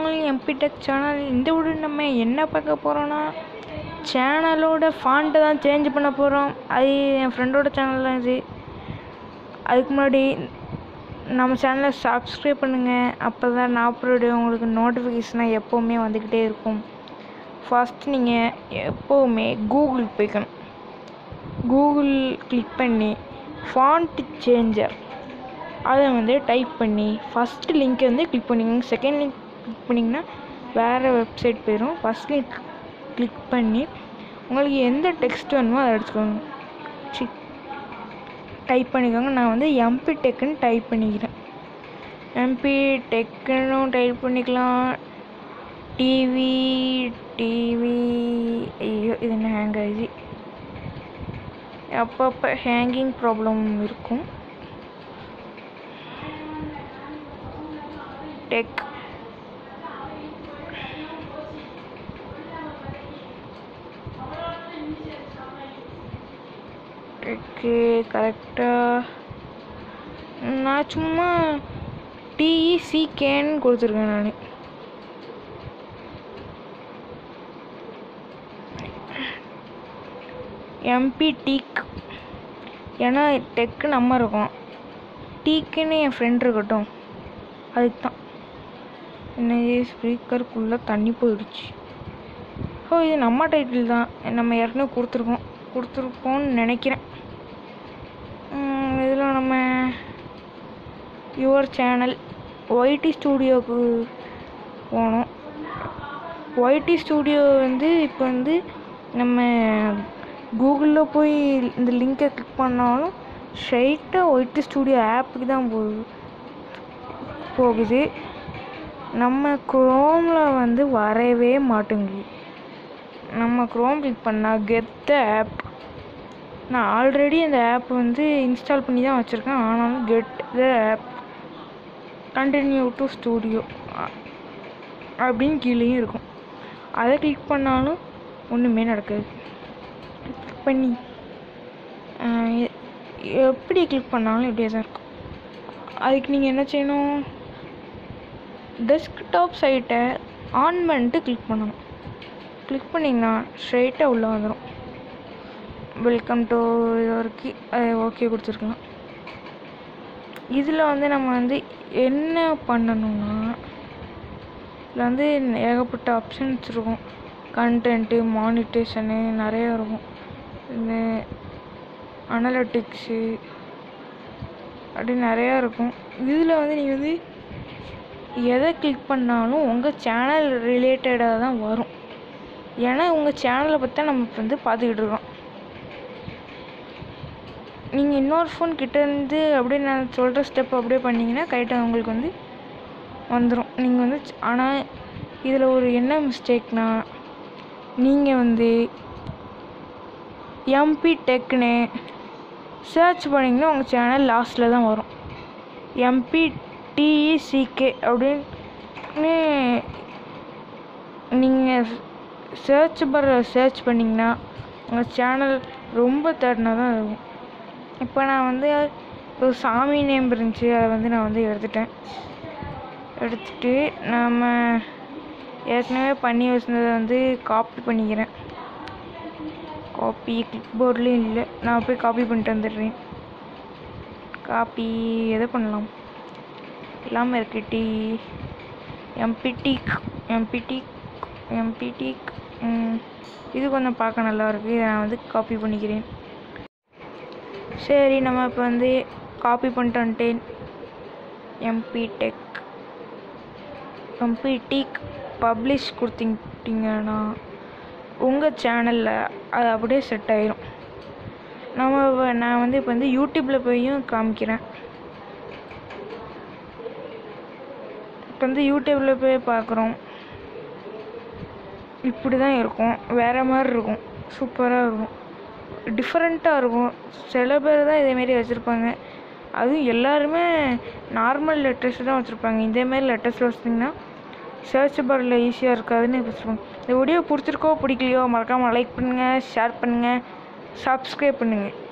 உங்கள் MP tech channel இந்த வீடு நம்ம என்ன பார்க்க போகிறோன்னா சேனலோட ஃபாண்ட்டை தான் சேஞ்ச் பண்ண போகிறோம் அது என் ஃப்ரெண்டோட சேனல் தான் இது அதுக்கு முன்னாடி நம்ம சேனலை சப்ஸ்கிரைப் பண்ணுங்கள் அப்போ தான் நான் அப்லோடு உங்களுக்கு நோட்டிஃபிகேஷனாக எப்போவுமே வந்துக்கிட்டே இருக்கும் ஃபஸ்ட் நீங்கள் எப்போவுமே கூகுள் போய்க்கணும் கூகுள் கிளிக் பண்ணி ஃபாண்ட் சேஞ்சர் அதை வந்து டைப் பண்ணி ஃபஸ்ட்டு லிங்க்கை வந்து கிளிக் பண்ணிக்கோங்க செகண்ட் லிங்க் கிளிக் பண்ணிங்கன்னா வேறு வெப்சைட் போயிடும் ஃபஸ்ட் லிங்க் கிளிக் பண்ணி உங்களுக்கு எந்த டெக்ஸ்ட் வேணுமோ அதை எடுத்துக்கோங்க சி டைப் பண்ணிக்கோங்க நான் வந்து எம்பி டெக்குன்னு டைப் பண்ணிக்கிறேன் எம்பி டெக்குன்னு டைப் பண்ணிக்கலாம் டிவி டிவி ஐயோ இது என்ன ஹேங் ஆகுது அப்பப்போ ஹேங்கிங் ப்ராப்ளம் இருக்கும் டெக் டெக்கு கரெக்டாக நான் சும்மா டிஇசிகேன்னு கொடுத்துருக்கேன் நான் எம்பி டீக் ஏன்னா டெக்கு நம்ம இருக்கோம் டீக்குன்னு என் ஃப்ரெண்ட் இருக்கட்டும் அதுக்கு தான் என்ன ஸ்பீக்கருக்குள்ளே தண்ணி போயிடுச்சு ஓ இது நம்ம டைட்டில் தான் நம்ம ஏற்கனவே கொடுத்துருக்கோம் கொடுத்துருப்போம்னு நினைக்கிறேன் இதில் நம்ம யுவர் சேனல் ஒய்டி ஸ்டூடியோவுக்கு போனோம் ஒய்டி ஸ்டூடியோ வந்து இப்போ வந்து நம்ம கூகுளில் போய் இந்த லிங்கை கிளிக் பண்ணாலும் ஸ்ட்ரைட்டாக ஒய்டி ஸ்டூடியோ ஆப்புக்கு தான் போகுது போகுது நம்ம குரோமில் வந்து வரவே மாட்டேங்குது நம்ம குரோம் கிளிக் பண்ணால் கெத்த ஆப் நான் ஆல்ரெடி அந்த ஆப் வந்து இன்ஸ்டால் பண்ணி தான் வச்சுருக்கேன் ஆனாலும் get the app continue to studio அப்படின்னு கீழேயும் இருக்கும் அதை கிளிக் பண்ணாலும் ஒன்றுமே நடக்காது கிளிக் பண்ணி எப்படி கிளிக் பண்ணாலும் இப்படியே தான் இருக்கும் அதுக்கு நீங்கள் என்ன செய்யணும் டெஸ்க்டாப் சைட்டை ஆன் பண்ணிட்டு கிளிக் பண்ணணும் கிளிக் பண்ணிங்கன்னா ஸ்ட்ரைட்டாக உள்ளே வந்துடும் வெல்கம் டு இது வரைக்கும் அது ஓகே கொடுத்துருக்கலாம் இதில் வந்து நம்ம வந்து என்ன பண்ணணும்னா இதில் வந்து ஏகப்பட்ட ஆப்ஷன்ஸ் இருக்கும் கண்டென்ட்டு மானிட்டேஷனு நிறையா இருக்கும் இந்த அனலட்டிக்ஸு அப்படி நிறையா இருக்கும் இதில் வந்து நீங்கள் வந்து எதை கிளிக் பண்ணாலும் உங்கள் சேனல் ரிலேட்டடாக தான் வரும் ஏன்னா உங்கள் சேனலை பற்றி தான் நம்ம இப்போ வந்து பார்த்துக்கிட்டு இருக்கோம் நீங்கள் இன்னொரு ஃபோன் கிட்டேருந்து அப்படியே நான் சொல்கிற ஸ்டெப் அப்படியே பண்ணிங்கன்னா கரெக்டாக உங்களுக்கு வந்து வந்துடும் நீங்கள் வந்து ஆனால் இதில் ஒரு என்ன மிஸ்டேக்னா நீங்கள் வந்து எம்பி டெக்னு சர்ச் பண்ணிங்கன்னா உங்கள் சேனல் லாஸ்ட்டில் தான் வரும் எம்பி டிஇசிகே அப்படின்னு நீங்கள் சர்ச் பர் சர்ச் பண்ணிங்கன்னா உங்கள் சேனல் ரொம்ப தேடினா தான் இருக்கும் இப்போ நான் வந்து ஒரு சாமி நேம் இருந்துச்சு அதை வந்து நான் வந்து எடுத்துட்டேன் எடுத்துட்டு நாம் ஏற்கனவே பண்ணி வச்சுருந்ததை வந்து காப்பி பண்ணிக்கிறேன் காப்பி கிளிக் போர்ட்லேயும் இல்லை நான் போய் காப்பி பண்ணிட்டு வந்துடுறேன் காப்பி எதை பண்ணலாம் எல்லாமே இருக்கு டி எம்பிடிக் எம்பிடிக் எம்பிடிக் இது கொஞ்சம் பார்க்க நல்லா இருக்குது இதை நான் வந்து காப்பி பண்ணிக்கிறேன் சரி நம்ம இப்போ வந்து காப்பி பண்ணிட்டு வந்துட்டேன் MP tech MP tech publish கொடுத்தீங்கன்னா உங்கள் சேனலில் அது அப்படியே செட் ஆயிரும் நம்ம நான் வந்து இப்போ வந்து யூடியூப்பில் போயும் காமிக்கிறேன் இப்போ வந்து யூடியூப்பில் போய் பார்க்குறோம் இப்படி தான் இருக்கும் வேறு மாதிரி இருக்கும் சூப்பராக இருக்கும் டிஃப்ரெண்ட்டாக இருக்கும் சில பேர் தான் இதேமாரி வச்சுருப்பாங்க அதுவும் எல்லாருமே நார்மல் லெட்டர்ஸ் தான் வச்சுருப்பாங்க இதேமாரி லெட்டர்ஸ் வச்சிங்கன்னா சர்ச் பாரில் ஈஸியாக இருக்காதுன்னு வச்சுருப்பாங்க இந்த வீடியோ பிடிச்சிருக்கோ பிடிக்கலையோ மறக்காமல் லைக் பண்ணுங்கள் ஷேர் பண்ணுங்கள் சப்ஸ்கிரைப் பண்ணுங்கள்